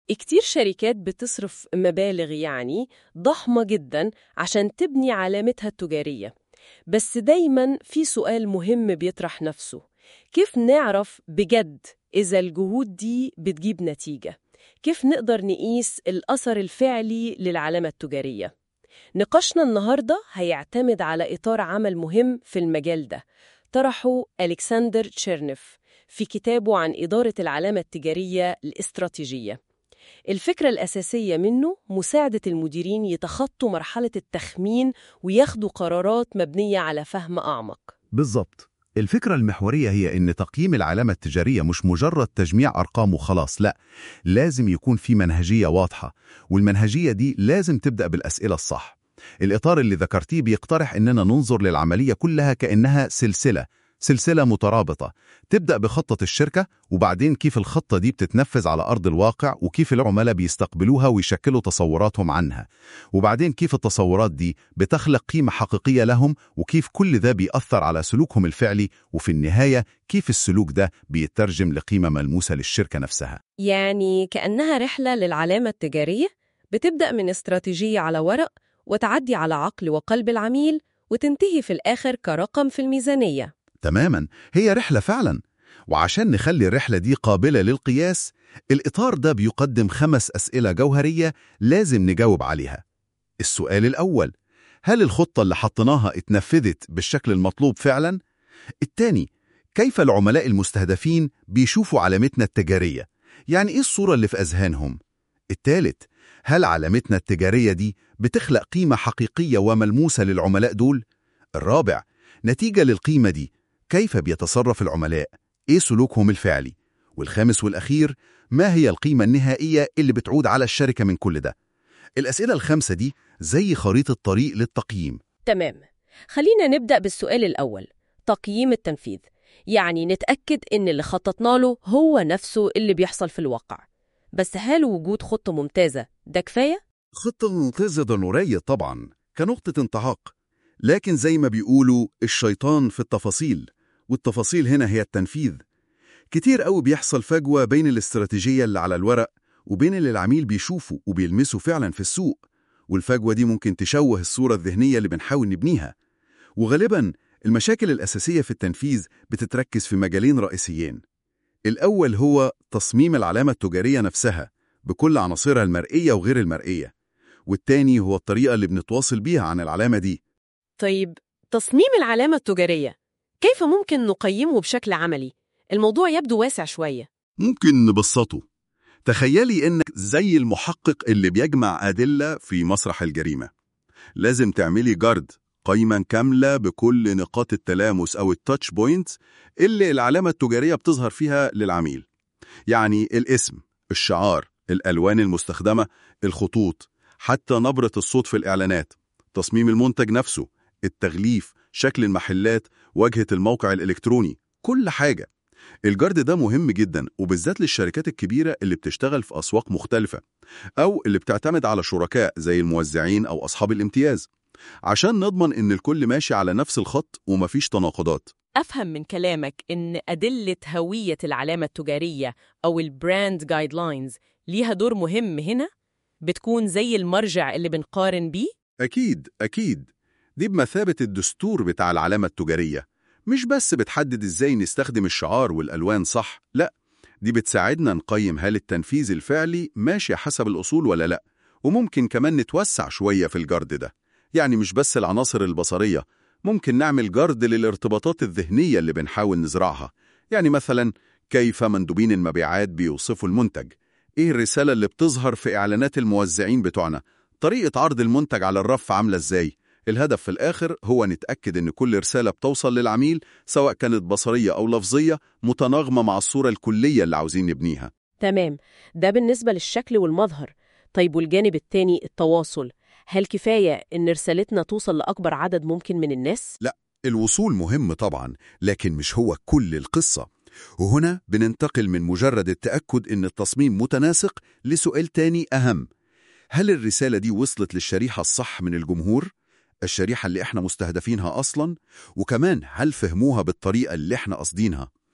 كتير شركات بتصرف مبالغ يعني ضخمة جدا عشان تبني علامتها التجارية بس دايما في سؤال مهم بيطرح نفسه كيف نعرف بجد إذا الجهود دي بتجيب نتيجة؟ كيف نقدر نقيس الأثر الفعلي للعلامة التجارية؟ نقاشنا النهاردة هيعتمد على إطار عمل مهم في المجال ده طرحه ألكسندر تشيرنف في كتابه عن إدارة العلامة التجارية الاستراتيجية الفكرة الأساسية منه مساعدة المديرين يتخطوا مرحلة التخمين وياخدوا قرارات مبنية على فهم أعمق بالظبط الفكرة المحورية هي إن تقييم العلامة التجارية مش مجرد تجميع أرقام وخلاص لا لازم يكون في منهجية واضحة والمنهجية دي لازم تبدأ بالأسئلة الصح الإطار اللي ذكرتيه بيقترح إننا ننظر للعملية كلها كأنها سلسلة سلسلة مترابطة تبدأ بخطة الشركة وبعدين كيف الخطة دي بتتنفذ على أرض الواقع وكيف العملاء بيستقبلوها ويشكلوا تصوراتهم عنها وبعدين كيف التصورات دي بتخلق قيمة حقيقية لهم وكيف كل ده بيأثر على سلوكهم الفعلي وفي النهاية كيف السلوك ده بيترجم لقيمة ملموسة للشركة نفسها يعني كأنها رحلة للعلامة التجارية بتبدأ من استراتيجية على ورق وتعدي على عقل وقلب العميل وتنتهي في الآخر كرقم في الميزانية تماما هي رحلة فعلا وعشان نخلي الرحلة دي قابلة للقياس الإطار ده بيقدم خمس أسئلة جوهرية لازم نجاوب عليها السؤال الأول هل الخطة اللي حطيناها اتنفذت بالشكل المطلوب فعلا؟ التاني كيف العملاء المستهدفين بيشوفوا علامتنا التجارية؟ يعني إيه الصورة اللي في أذهانهم؟ التالت هل علامتنا التجارية دي بتخلق قيمة حقيقية وملموسة للعملاء دول؟ الرابع نتيجة للقيمة دي كيف بيتصرف العملاء؟ إيه سلوكهم الفعلي؟ والخامس والأخير ما هي القيمة النهائية اللي بتعود على الشركة من كل ده؟ الأسئلة الخمسة دي زي خريطة طريق للتقييم تمام خلينا نبدأ بالسؤال الأول تقييم التنفيذ يعني نتأكد إن اللي خططنا له هو نفسه اللي بيحصل في الواقع بس هل وجود خطة ممتازة ده كفاية؟ خطة ممتازة ضرورية طبعا كنقطة انطلاق لكن زي ما بيقولوا الشيطان في التفاصيل والتفاصيل هنا هي التنفيذ كتير قوي بيحصل فجوة بين الاستراتيجية اللي على الورق وبين اللي العميل بيشوفه وبيلمسه فعلا في السوق والفجوة دي ممكن تشوه الصورة الذهنية اللي بنحاول نبنيها وغالبا المشاكل الأساسية في التنفيذ بتتركز في مجالين رئيسيين الأول هو تصميم العلامة التجارية نفسها بكل عناصرها المرئية وغير المرئية والتاني هو الطريقة اللي بنتواصل بيها عن العلامة دي طيب تصميم العلامة التجارية كيف ممكن نقيمه بشكل عملي؟ الموضوع يبدو واسع شوية ممكن نبسطه تخيلي إنك زي المحقق اللي بيجمع أدلة في مسرح الجريمة لازم تعملي جارد قائمة كاملة بكل نقاط التلامس أو التاتش بوينتس اللي العلامة التجارية بتظهر فيها للعميل يعني الاسم، الشعار، الألوان المستخدمة، الخطوط، حتى نبرة الصوت في الإعلانات، تصميم المنتج نفسه، التغليف، شكل المحلات، واجهة الموقع الإلكتروني، كل حاجة. الجرد ده مهم جدا وبالذات للشركات الكبيرة اللي بتشتغل في أسواق مختلفة أو اللي بتعتمد على شركاء زي الموزعين أو أصحاب الامتياز عشان نضمن إن الكل ماشي على نفس الخط ومفيش تناقضات أفهم من كلامك إن أدلة هوية العلامة التجارية أو البراند جايد لاينز ليها دور مهم هنا؟ بتكون زي المرجع اللي بنقارن بيه؟ أكيد أكيد دي بمثابة الدستور بتاع العلامة التجارية مش بس بتحدد إزاي نستخدم الشعار والألوان صح لأ دي بتساعدنا نقيم هل التنفيذ الفعلي ماشي حسب الأصول ولا لأ وممكن كمان نتوسع شوية في الجرد ده يعني مش بس العناصر البصرية ممكن نعمل جرد للارتباطات الذهنية اللي بنحاول نزرعها يعني مثلا كيف مندوبين المبيعات بيوصفوا المنتج إيه الرسالة اللي بتظهر في إعلانات الموزعين بتوعنا طريقة عرض المنتج على الرف عاملة إزاي الهدف في الآخر هو نتأكد إن كل رسالة بتوصل للعميل سواء كانت بصرية أو لفظية متناغمة مع الصورة الكلية اللي عاوزين نبنيها تمام ده بالنسبة للشكل والمظهر طيب والجانب التاني التواصل هل كفاية إن رسالتنا توصل لأكبر عدد ممكن من الناس؟ لا الوصول مهم طبعا لكن مش هو كل القصة وهنا بننتقل من مجرد التأكد إن التصميم متناسق لسؤال تاني أهم هل الرسالة دي وصلت للشريحة الصح من الجمهور؟ الشريحة اللي احنا مستهدفينها أصلا؟ وكمان هل فهموها بالطريقة اللي احنا قصدينها؟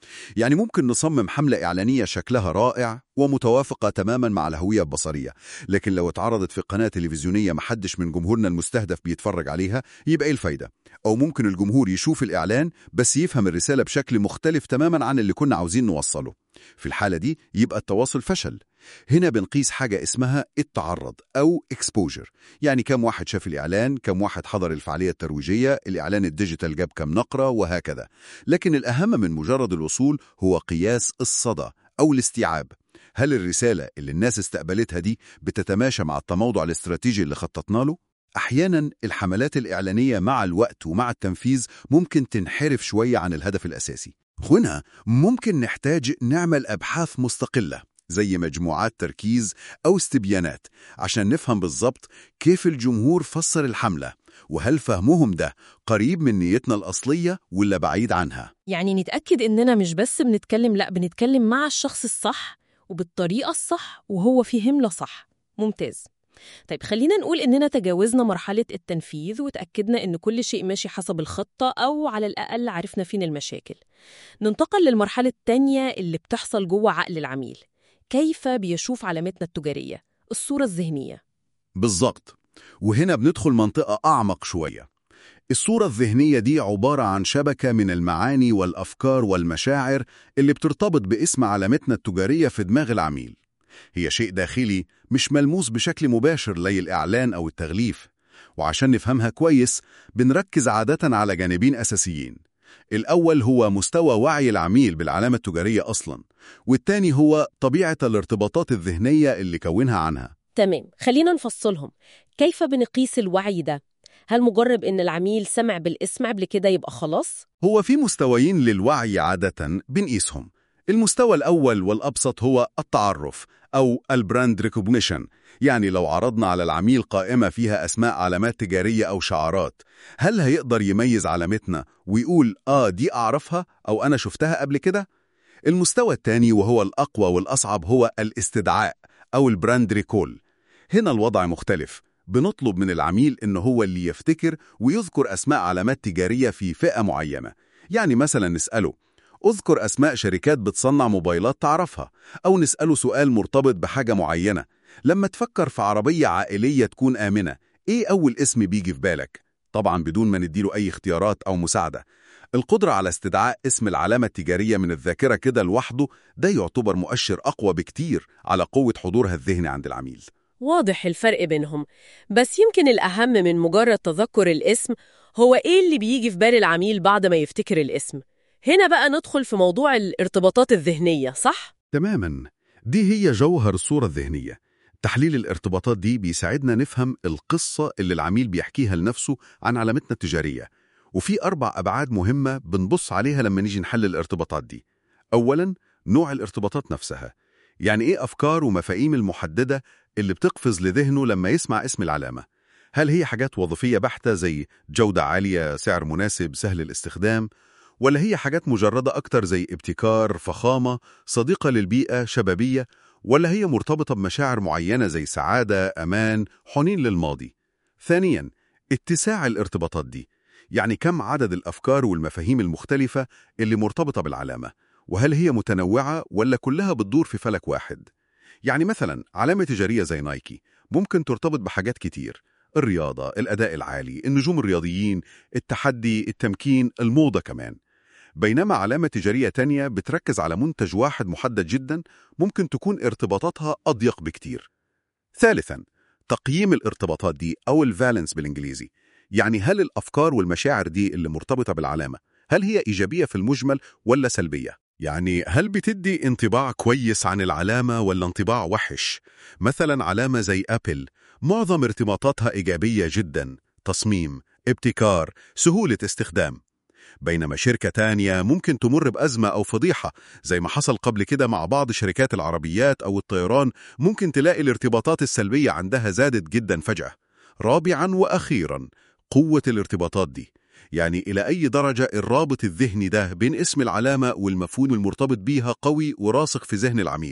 يعني ممكن نصمم حملة إعلانية شكلها رائع ومتوافقة تماما مع الهوية البصرية لكن لو اتعرضت في قناة تلفزيونية محدش من جمهورنا المستهدف بيتفرج عليها يبقى إيه الفايدة؟ أو ممكن الجمهور يشوف الإعلان بس يفهم الرسالة بشكل مختلف تماما عن اللي كنا عاوزين نوصله في الحالة دي يبقى التواصل فشل هنا بنقيس حاجة اسمها التعرض أو exposure يعني كم واحد شاف الإعلان كم واحد حضر الفعالية الترويجية الإعلان الديجيتال جاب كم نقرة وهكذا لكن الأهم من مجرد الوصول هو قياس الصدى أو الاستيعاب هل الرسالة اللي الناس استقبلتها دي بتتماشى مع التموضع الاستراتيجي اللي خططنا له؟ أحيانا الحملات الإعلانية مع الوقت ومع التنفيذ ممكن تنحرف شوية عن الهدف الأساسي هنا ممكن نحتاج نعمل أبحاث مستقلة زي مجموعات تركيز أو استبيانات عشان نفهم بالظبط كيف الجمهور فسر الحملة وهل فهمهم ده قريب من نيتنا الأصلية ولا بعيد عنها يعني نتأكد إننا مش بس بنتكلم لأ بنتكلم مع الشخص الصح وبالطريقة الصح وهو فهمنا صح ممتاز طيب خلينا نقول إننا تجاوزنا مرحلة التنفيذ وتأكدنا إن كل شيء ماشي حسب الخطة أو على الأقل عرفنا فين المشاكل ننتقل للمرحلة التانية اللي بتحصل جوه عقل العميل كيف بيشوف علامتنا التجارية الصورة الذهنية بالظبط وهنا بندخل منطقة أعمق شوية الصورة الذهنية دي عبارة عن شبكة من المعاني والأفكار والمشاعر اللي بترتبط باسم علامتنا التجارية في دماغ العميل هي شيء داخلي مش ملموس بشكل مباشر لي الإعلان أو التغليف وعشان نفهمها كويس بنركز عادة على جانبين أساسيين الأول هو مستوى وعي العميل بالعلامة التجارية أصلاً والتاني هو طبيعة الارتباطات الذهنية اللي كونها عنها تمام خلينا نفصلهم كيف بنقيس الوعي ده؟ هل مجرد إن العميل سمع بالاسم قبل كده يبقى خلاص؟ هو في مستويين للوعي عادة بنقيسهم المستوى الأول والأبسط هو التعرف أو البراند ريكوجنيشن يعني لو عرضنا على العميل قائمة فيها أسماء علامات تجارية أو شعارات هل هيقدر يميز علامتنا ويقول آه دي أعرفها أو أنا شفتها قبل كده؟ المستوى الثاني وهو الأقوى والأصعب هو الاستدعاء أو البراند ريكول هنا الوضع مختلف بنطلب من العميل إن هو اللي يفتكر ويذكر أسماء علامات تجارية في فئة معينة يعني مثلا نسأله اذكر أسماء شركات بتصنع موبايلات تعرفها أو نسأله سؤال مرتبط بحاجة معينة لما تفكر في عربية عائلية تكون آمنة إيه أول اسم بيجي في بالك؟ طبعا بدون ما نديله أي اختيارات أو مساعدة القدرة على استدعاء اسم العلامة التجارية من الذاكرة كده لوحده ده يعتبر مؤشر أقوى بكتير على قوة حضورها الذهني عند العميل واضح الفرق بينهم بس يمكن الأهم من مجرد تذكر الاسم هو إيه اللي بيجي في بال العميل بعد ما يفتكر الاسم هنا بقى ندخل في موضوع الارتباطات الذهنية صح؟ تماما دي هي جوهر الصورة الذهنية تحليل الارتباطات دي بيساعدنا نفهم القصة اللي العميل بيحكيها لنفسه عن علامتنا التجارية وفي أربع أبعاد مهمة بنبص عليها لما نيجي نحلل الارتباطات دي أولا نوع الارتباطات نفسها يعني إيه أفكار ومفاهيم المحددة اللي بتقفز لذهنه لما يسمع اسم العلامة هل هي حاجات وظيفية بحتة زي جودة عالية سعر مناسب سهل الاستخدام ولا هي حاجات مجردة أكتر زي ابتكار فخامة صديقة للبيئة شبابية ولا هي مرتبطة بمشاعر معينة زي سعادة أمان حنين للماضي ثانيا اتساع الارتباطات دي يعني كم عدد الأفكار والمفاهيم المختلفة اللي مرتبطة بالعلامة وهل هي متنوعة ولا كلها بتدور في فلك واحد يعني مثلا علامة تجارية زي نايكي ممكن ترتبط بحاجات كتير الرياضة، الأداء العالي، النجوم الرياضيين، التحدي، التمكين، الموضة كمان بينما علامة تجارية تانية بتركز على منتج واحد محدد جدا ممكن تكون ارتباطاتها أضيق بكتير ثالثا تقييم الارتباطات دي أو الفالنس بالإنجليزي يعني هل الأفكار والمشاعر دي اللي مرتبطة بالعلامة هل هي إيجابية في المجمل ولا سلبية؟ يعني هل بتدي انطباع كويس عن العلامة ولا انطباع وحش؟ مثلا علامة زي أبل معظم ارتباطاتها إيجابية جدا تصميم، ابتكار، سهولة استخدام بينما شركة تانية ممكن تمر بأزمة أو فضيحة زي ما حصل قبل كده مع بعض شركات العربيات أو الطيران ممكن تلاقي الارتباطات السلبية عندها زادت جدا فجأة رابعا وأخيرا قوة الارتباطات دي يعني إلى أي درجة الرابط الذهني ده بين اسم العلامة والمفهوم المرتبط بيها قوي وراسخ في ذهن العميل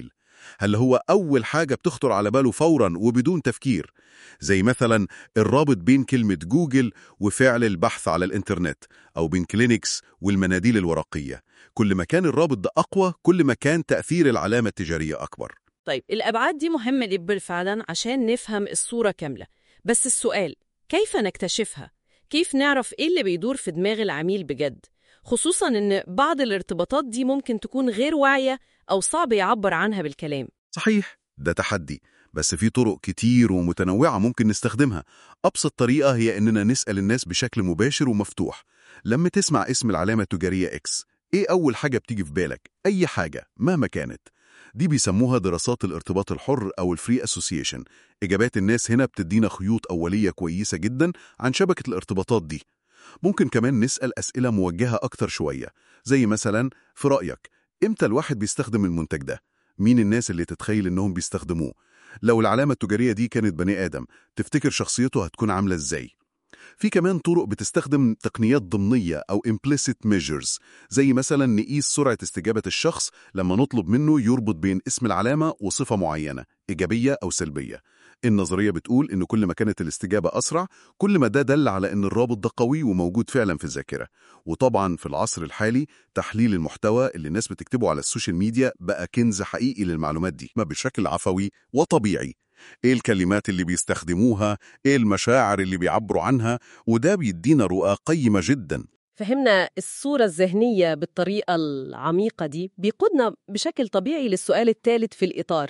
هل هو أول حاجة بتخطر على باله فورا وبدون تفكير زي مثلا الرابط بين كلمة جوجل وفعل البحث على الإنترنت أو بين كلينكس والمناديل الورقية كل ما كان الرابط ده أقوى كل ما كان تأثير العلامة التجارية أكبر طيب الأبعاد دي مهمة جدا فعلا عشان نفهم الصورة كاملة بس السؤال كيف نكتشفها؟ كيف نعرف إيه اللي بيدور في دماغ العميل بجد؟ خصوصا إن بعض الارتباطات دي ممكن تكون غير واعية أو صعب يعبر عنها بالكلام صحيح ده تحدي بس في طرق كتير ومتنوعة ممكن نستخدمها أبسط طريقة هي إننا نسأل الناس بشكل مباشر ومفتوح لما تسمع اسم العلامة التجارية إكس إيه أول حاجة بتيجي في بالك؟ أي حاجة مهما كانت دي بيسموها دراسات الارتباط الحر أو الفري أسوسيشن إجابات الناس هنا بتدينا خيوط أولية كويسة جدا عن شبكة الارتباطات دي ممكن كمان نسأل أسئلة موجهة أكتر شوية زي مثلا في رأيك إمتى الواحد بيستخدم المنتج ده؟ مين الناس اللي تتخيل إنهم بيستخدموه؟ لو العلامة التجارية دي كانت بني آدم تفتكر شخصيته هتكون عاملة إزاي؟ في كمان طرق بتستخدم تقنيات ضمنية أو implicit measures زي مثلا نقيس سرعة استجابة الشخص لما نطلب منه يربط بين اسم العلامة وصفة معينة إيجابية أو سلبية النظرية بتقول إن كل ما كانت الاستجابة أسرع كل ما ده دل على إن الرابط ده قوي وموجود فعلا في الذاكرة وطبعا في العصر الحالي تحليل المحتوى اللي الناس بتكتبه على السوشيال ميديا بقى كنز حقيقي للمعلومات دي ما بشكل عفوي وطبيعي ايه الكلمات اللي بيستخدموها ايه المشاعر اللي بيعبروا عنها وده بيدينا رؤى قيمة جدا فهمنا الصورة الذهنية بالطريقة العميقة دي بيقودنا بشكل طبيعي للسؤال الثالث في الإطار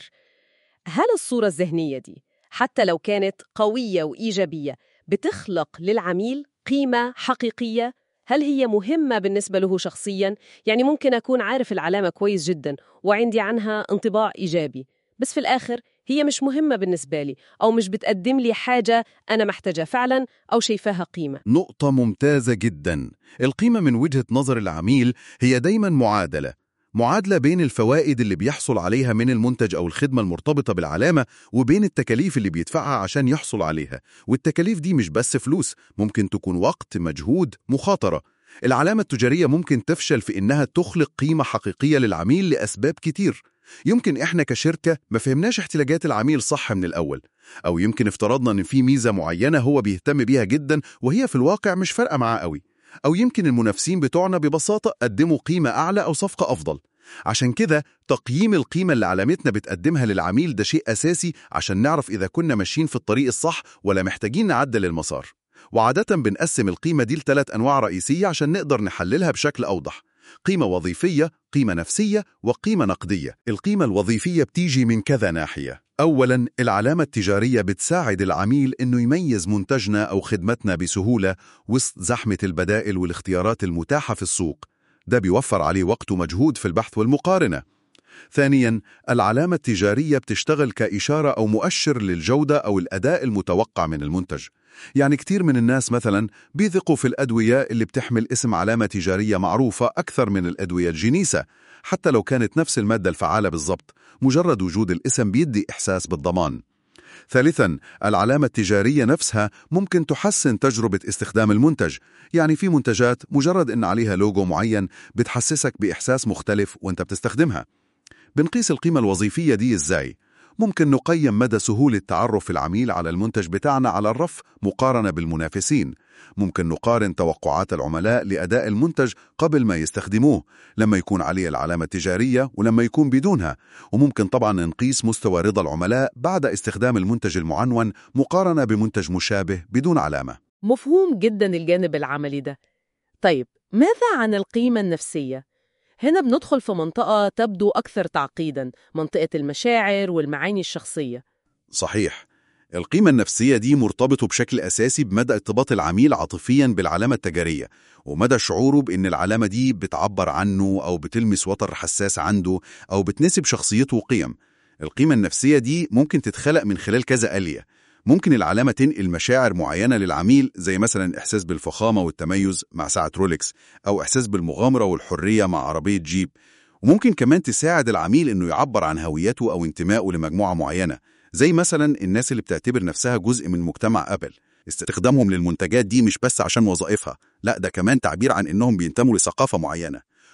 هل الصورة الذهنية دي حتى لو كانت قوية وإيجابية بتخلق للعميل قيمة حقيقية؟ هل هي مهمة بالنسبة له شخصياً؟ يعني ممكن أكون عارف العلامة كويس جداً وعندي عنها انطباع إيجابي بس في الآخر هي مش مهمة بالنسبة لي أو مش بتقدم لي حاجة أنا محتاجة فعلاً أو شايفاها قيمة نقطة ممتازة جدا القيمة من وجهة نظر العميل هي دايما معادلة معادلة بين الفوائد اللي بيحصل عليها من المنتج أو الخدمة المرتبطة بالعلامة وبين التكاليف اللي بيدفعها عشان يحصل عليها والتكاليف دي مش بس فلوس ممكن تكون وقت مجهود مخاطرة العلامة التجارية ممكن تفشل في إنها تخلق قيمة حقيقية للعميل لأسباب كتير يمكن إحنا كشركة ما فهمناش احتياجات العميل صح من الأول أو يمكن افترضنا إن في ميزة معينة هو بيهتم بيها جدا وهي في الواقع مش فارقة معاه قوي أو يمكن المنافسين بتوعنا ببساطة قدموا قيمة أعلى أو صفقة أفضل عشان كده تقييم القيمة اللي علامتنا بتقدمها للعميل ده شيء أساسي عشان نعرف إذا كنا ماشيين في الطريق الصح ولا محتاجين نعدل المسار وعادة بنقسم القيمة دي لثلاث أنواع رئيسية عشان نقدر نحللها بشكل أوضح قيمة وظيفية، قيمة نفسية، وقيمة نقدية القيمة الوظيفية بتيجي من كذا ناحية أولاً العلامة التجارية بتساعد العميل إنه يميز منتجنا أو خدمتنا بسهولة وسط زحمة البدائل والاختيارات المتاحة في السوق ده بيوفر عليه وقت ومجهود في البحث والمقارنة ثانياً العلامة التجارية بتشتغل كإشارة أو مؤشر للجودة أو الأداء المتوقع من المنتج يعني كتير من الناس مثلا بيثقوا في الأدوية اللي بتحمل اسم علامة تجارية معروفة أكثر من الأدوية الجنيسة حتى لو كانت نفس المادة الفعالة بالضبط مجرد وجود الاسم بيدي إحساس بالضمان ثالثا العلامة التجارية نفسها ممكن تحسن تجربة استخدام المنتج يعني في منتجات مجرد إن عليها لوجو معين بتحسسك بإحساس مختلف وانت بتستخدمها بنقيس القيمة الوظيفية دي إزاي؟ ممكن نقيم مدى سهولة تعرف العميل على المنتج بتاعنا على الرف مقارنة بالمنافسين ممكن نقارن توقعات العملاء لأداء المنتج قبل ما يستخدموه لما يكون عليه العلامة التجارية ولما يكون بدونها وممكن طبعا نقيس مستوى رضا العملاء بعد استخدام المنتج المعنون مقارنة بمنتج مشابه بدون علامة مفهوم جدا الجانب العملي ده طيب ماذا عن القيمة النفسية؟ هنا بندخل في منطقة تبدو أكثر تعقيداً منطقة المشاعر والمعاني الشخصية صحيح القيمة النفسية دي مرتبطة بشكل أساسي بمدى ارتباط العميل عاطفيا بالعلامة التجارية ومدى شعوره بأن العلامة دي بتعبر عنه أو بتلمس وتر حساس عنده أو بتناسب شخصيته وقيم القيمة النفسية دي ممكن تتخلق من خلال كذا آلية ممكن العلامة تنقل مشاعر معينة للعميل زي مثلا إحساس بالفخامة والتميز مع ساعة رولكس أو إحساس بالمغامرة والحرية مع عربية جيب وممكن كمان تساعد العميل إنه يعبر عن هويته أو انتمائه لمجموعة معينة زي مثلا الناس اللي بتعتبر نفسها جزء من مجتمع أبل استخدامهم للمنتجات دي مش بس عشان وظائفها لا ده كمان تعبير عن إنهم بينتموا لثقافة معينة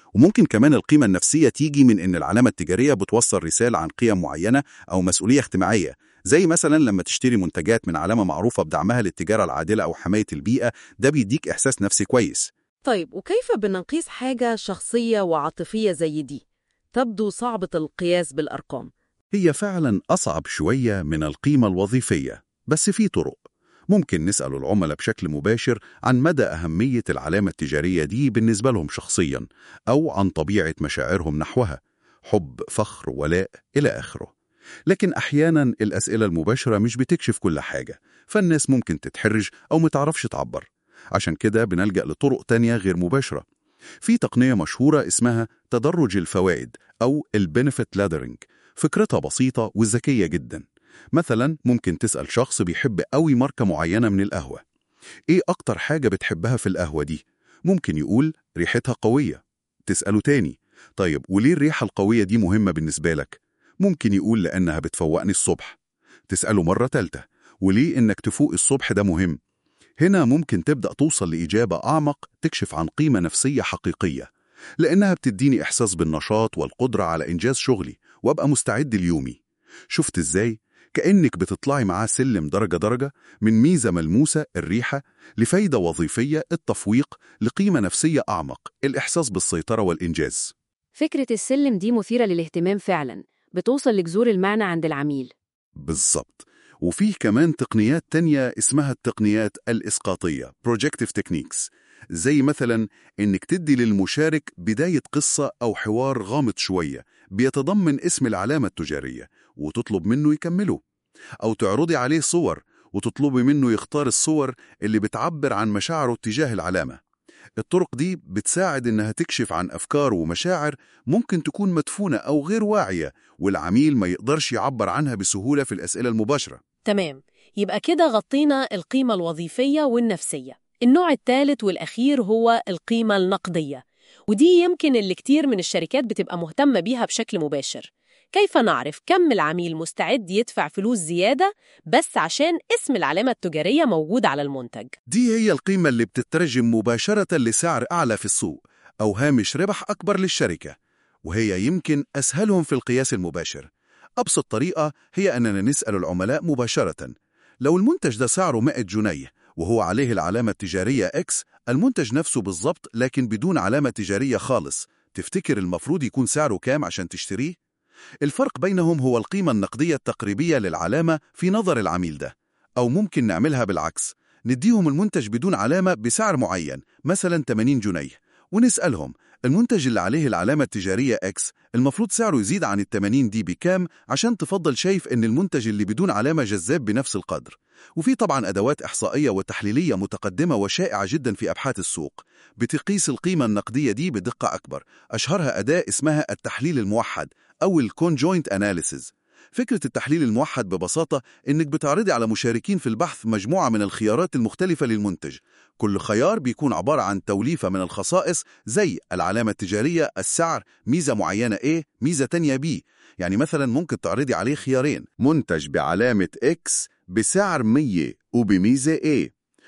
وممكن كمان القيمة النفسية تيجي من إن العلامة التجارية بتوصل رسالة عن قيم معينة أو مسؤولية اجتماعية زي مثلا لما تشتري منتجات من علامة معروفة بدعمها للتجارة العادلة أو حماية البيئة ده بيديك إحساس نفسي كويس طيب وكيف بنقيس حاجة شخصية وعاطفية زي دي؟ تبدو صعبة القياس بالأرقام هي فعلا أصعب شوية من القيمة الوظيفية بس في طرق ممكن نسأل العملاء بشكل مباشر عن مدى أهمية العلامة التجارية دي بالنسبة لهم شخصيا أو عن طبيعة مشاعرهم نحوها حب، فخر، ولاء إلى آخره لكن أحيانا الأسئلة المباشرة مش بتكشف كل حاجة فالناس ممكن تتحرج أو متعرفش تعبر عشان كده بنلجأ لطرق تانية غير مباشرة في تقنية مشهورة اسمها تدرج الفوائد أو البنفيت لادرنج فكرتها بسيطة وذكية جدا مثلا ممكن تسأل شخص بيحب قوي ماركة معينة من القهوة إيه أكتر حاجة بتحبها في القهوة دي؟ ممكن يقول ريحتها قوية تسأله تاني طيب وليه الريحة القوية دي مهمة بالنسبة لك؟ ممكن يقول لأنها بتفوقني الصبح تسأله مرة تالتة وليه إنك تفوق الصبح ده مهم؟ هنا ممكن تبدأ توصل لإجابة أعمق تكشف عن قيمة نفسية حقيقية لأنها بتديني إحساس بالنشاط والقدرة على إنجاز شغلي وأبقى مستعد ليومي شفت إزاي؟ كأنك بتطلعي معاه سلم درجة درجة من ميزة ملموسة الريحة لفايدة وظيفية التفويق لقيمة نفسية أعمق الإحساس بالسيطرة والإنجاز فكرة السلم دي مثيرة للاهتمام فعلا بتوصل لجذور المعنى عند العميل بالظبط وفيه كمان تقنيات تانية اسمها التقنيات الإسقاطية Projective Techniques زي مثلا إنك تدي للمشارك بداية قصة أو حوار غامض شوية بيتضمن اسم العلامة التجارية وتطلب منه يكمله أو تعرضي عليه صور وتطلبي منه يختار الصور اللي بتعبر عن مشاعره تجاه العلامة الطرق دي بتساعد إنها تكشف عن أفكار ومشاعر ممكن تكون مدفونة أو غير واعية والعميل ما يقدرش يعبر عنها بسهولة في الأسئلة المباشرة تمام يبقى كده غطينا القيمة الوظيفية والنفسية النوع الثالث والأخير هو القيمة النقدية ودي يمكن اللي كتير من الشركات بتبقى مهتمة بيها بشكل مباشر كيف نعرف كم العميل مستعد يدفع فلوس زيادة بس عشان اسم العلامة التجارية موجود على المنتج دي هي القيمة اللي بتترجم مباشرة لسعر أعلى في السوق أو هامش ربح أكبر للشركة وهي يمكن أسهلهم في القياس المباشر أبسط طريقة هي أننا نسأل العملاء مباشرة لو المنتج ده سعره 100 جنيه وهو عليه العلامة التجارية X المنتج نفسه بالظبط لكن بدون علامة تجارية خالص تفتكر المفروض يكون سعره كام عشان تشتريه؟ الفرق بينهم هو القيمة النقدية التقريبية للعلامة في نظر العميل ده أو ممكن نعملها بالعكس نديهم المنتج بدون علامة بسعر معين مثلا 80 جنيه ونسألهم المنتج اللي عليه العلامة التجارية X المفروض سعره يزيد عن ال 80 دي بكام عشان تفضل شايف إن المنتج اللي بدون علامة جذاب بنفس القدر وفي طبعا أدوات إحصائية وتحليلية متقدمة وشائعة جدا في أبحاث السوق بتقيس القيمة النقدية دي بدقة أكبر أشهرها أداة اسمها التحليل الموحد أو الكونجوينت أناليسيز فكرة التحليل الموحد ببساطة إنك بتعرضي على مشاركين في البحث مجموعة من الخيارات المختلفة للمنتج كل خيار بيكون عبارة عن توليفة من الخصائص زي العلامة التجارية السعر ميزة معينة A ميزة تانية B يعني مثلا ممكن تعرضي عليه خيارين منتج بعلامة X بسعر 100 وبميزة A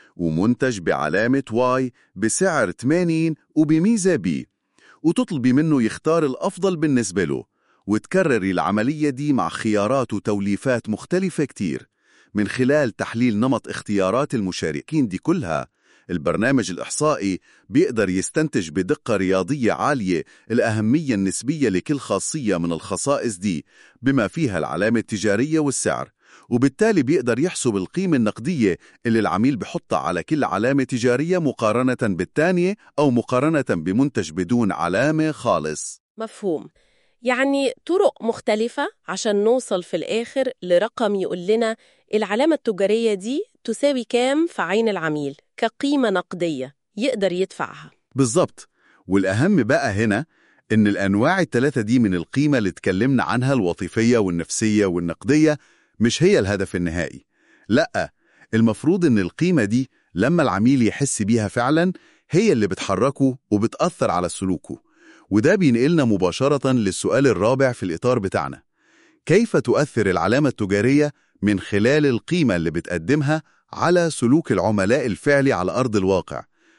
ومنتج بعلامة Y بسعر 80 وبميزة B وتطلبي منه يختار الأفضل بالنسبة له وتكرري العملية دي مع خيارات وتوليفات مختلفة كتير من خلال تحليل نمط اختيارات المشاركين دي كلها البرنامج الإحصائي بيقدر يستنتج بدقة رياضية عالية الأهمية النسبية لكل خاصية من الخصائص دي بما فيها العلامة التجارية والسعر وبالتالي بيقدر يحسب القيمة النقدية اللي العميل بحطها على كل علامة تجارية مقارنة بالتانية أو مقارنة بمنتج بدون علامة خالص مفهوم يعني طرق مختلفة عشان نوصل في الآخر لرقم يقول لنا العلامة التجارية دي تساوي كام في عين العميل كقيمة نقدية يقدر يدفعها بالظبط والأهم بقى هنا إن الأنواع الثلاثة دي من القيمة اللي اتكلمنا عنها الوظيفية والنفسية والنقدية مش هي الهدف النهائي لأ المفروض إن القيمة دي لما العميل يحس بيها فعلا هي اللي بتحركه وبتأثر على سلوكه وده بينقلنا مباشرة للسؤال الرابع في الإطار بتاعنا كيف تؤثر العلامة التجارية من خلال القيمة اللي بتقدمها على سلوك العملاء الفعلي على أرض الواقع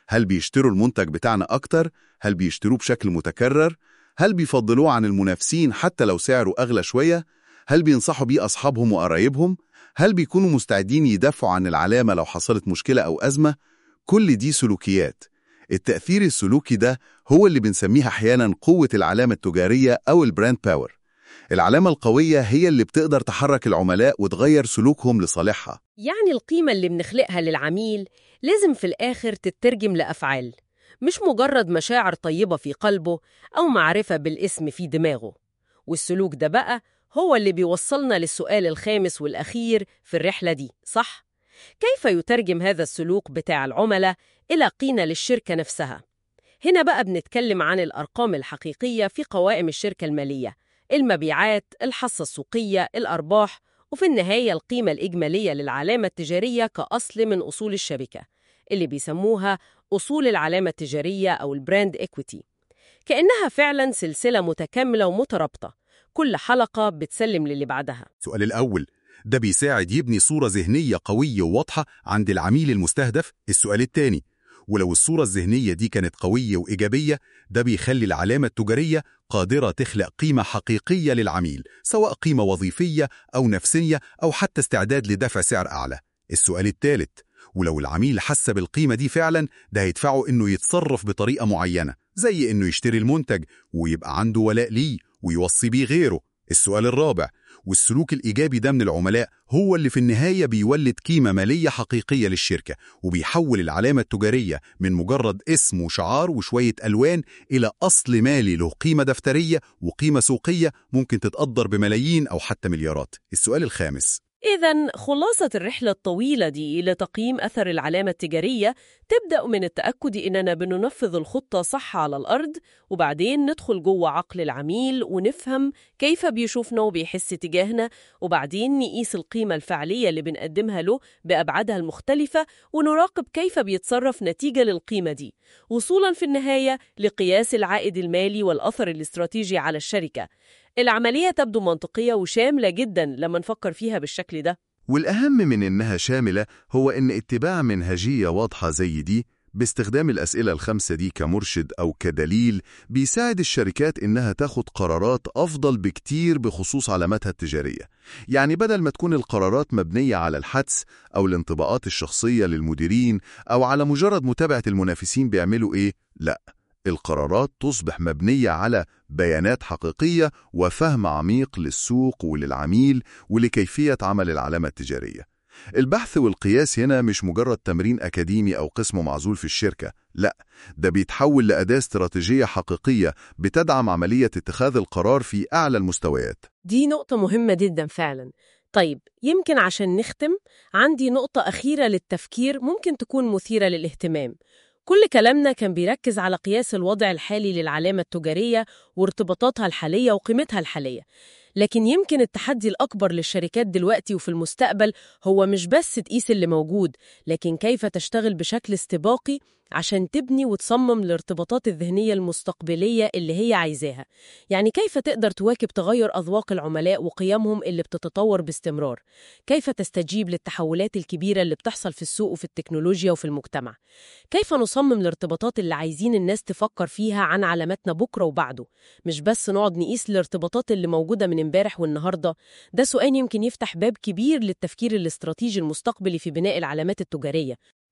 هل بيشتروا المنتج بتاعنا أكتر؟ هل بيشتروه بشكل متكرر؟ هل بيفضلوه عن المنافسين حتى لو سعره أغلى شوية؟ هل بينصحوا بيه أصحابهم وقرايبهم؟ هل بيكونوا مستعدين يدافعوا عن العلامة لو حصلت مشكلة أو أزمة؟ كل دي سلوكيات التأثير السلوكي ده هو اللي بنسميها أحيانا قوة العلامة التجارية أو البراند باور العلامة القوية هي اللي بتقدر تحرك العملاء وتغير سلوكهم لصالحها يعني القيمة اللي بنخلقها للعميل لازم في الآخر تترجم لأفعال مش مجرد مشاعر طيبة في قلبه أو معرفة بالاسم في دماغه والسلوك ده بقى هو اللي بيوصلنا للسؤال الخامس والأخير في الرحلة دي صح؟ كيف يترجم هذا السلوك بتاع العملاء إلى قيمة للشركة نفسها؟ هنا بقى بنتكلم عن الأرقام الحقيقية في قوائم الشركة المالية المبيعات، الحصة السوقية، الأرباح وفي النهاية القيمة الإجمالية للعلامة التجارية كأصل من أصول الشركة اللي بيسموها أصول العلامة التجارية أو البراند إكويتي كأنها فعلا سلسلة متكاملة ومترابطة كل حلقة بتسلم للي بعدها السؤال الأول ده بيساعد يبني صورة ذهنية قوية وواضحة عند العميل المستهدف السؤال الثاني ولو الصورة الذهنية دي كانت قوية وإيجابية ده بيخلي العلامة التجارية قادرة تخلق قيمة حقيقية للعميل سواء قيمة وظيفية أو نفسية أو حتى استعداد لدفع سعر أعلى السؤال الثالث ولو العميل حس بالقيمة دي فعلا ده هيدفعه إنه يتصرف بطريقة معينة زي إنه يشتري المنتج ويبقى عنده ولاء ليه ويوصي بيه غيره السؤال الرابع والسلوك الإيجابي ده من العملاء هو اللي في النهاية بيولد قيمة مالية حقيقية للشركة وبيحول العلامة التجارية من مجرد اسم وشعار وشوية ألوان إلى أصل مالي له قيمة دفترية وقيمة سوقية ممكن تتقدر بملايين أو حتى مليارات السؤال الخامس إذا خلاصة الرحلة الطويلة دي لتقييم أثر العلامة التجارية تبدأ من التأكد إننا بننفذ الخطة صح على الأرض وبعدين ندخل جوه عقل العميل ونفهم كيف بيشوفنا وبيحس تجاهنا وبعدين نقيس القيمة الفعلية اللي بنقدمها له بأبعادها المختلفة ونراقب كيف بيتصرف نتيجة للقيمة دي وصولا في النهاية لقياس العائد المالي والأثر الاستراتيجي على الشركة العملية تبدو منطقية وشاملة جدا لما نفكر فيها بالشكل ده والأهم من إنها شاملة هو إن اتباع منهجية واضحة زي دي باستخدام الأسئلة الخمسة دي كمرشد أو كدليل بيساعد الشركات إنها تاخد قرارات أفضل بكتير بخصوص علاماتها التجارية يعني بدل ما تكون القرارات مبنية على الحدس أو الانطباعات الشخصية للمديرين أو على مجرد متابعة المنافسين بيعملوا إيه، لأ القرارات تصبح مبنية على بيانات حقيقية وفهم عميق للسوق وللعميل ولكيفية عمل العلامة التجارية البحث والقياس هنا مش مجرد تمرين أكاديمي أو قسم معزول في الشركة لا ده بيتحول لأداة استراتيجية حقيقية بتدعم عملية اتخاذ القرار في أعلى المستويات دي نقطة مهمة جدا فعلا طيب يمكن عشان نختم عندي نقطة أخيرة للتفكير ممكن تكون مثيرة للاهتمام كل كلامنا كان بيركز على قياس الوضع الحالي للعلامة التجارية وارتباطاتها الحالية وقيمتها الحالية لكن يمكن التحدي الأكبر للشركات دلوقتي وفي المستقبل هو مش بس تقيس اللي موجود لكن كيف تشتغل بشكل استباقي عشان تبني وتصمم الارتباطات الذهنية المستقبلية اللي هي عايزاها يعني كيف تقدر تواكب تغير أذواق العملاء وقيمهم اللي بتتطور باستمرار كيف تستجيب للتحولات الكبيرة اللي بتحصل في السوق وفي التكنولوجيا وفي المجتمع كيف نصمم الارتباطات اللي عايزين الناس تفكر فيها عن علاماتنا بكرة وبعده مش بس نقعد نقيس الارتباطات اللي موجودة من امبارح والنهاردة ده سؤال يمكن يفتح باب كبير للتفكير الاستراتيجي المستقبلي في بناء العلامات التجارية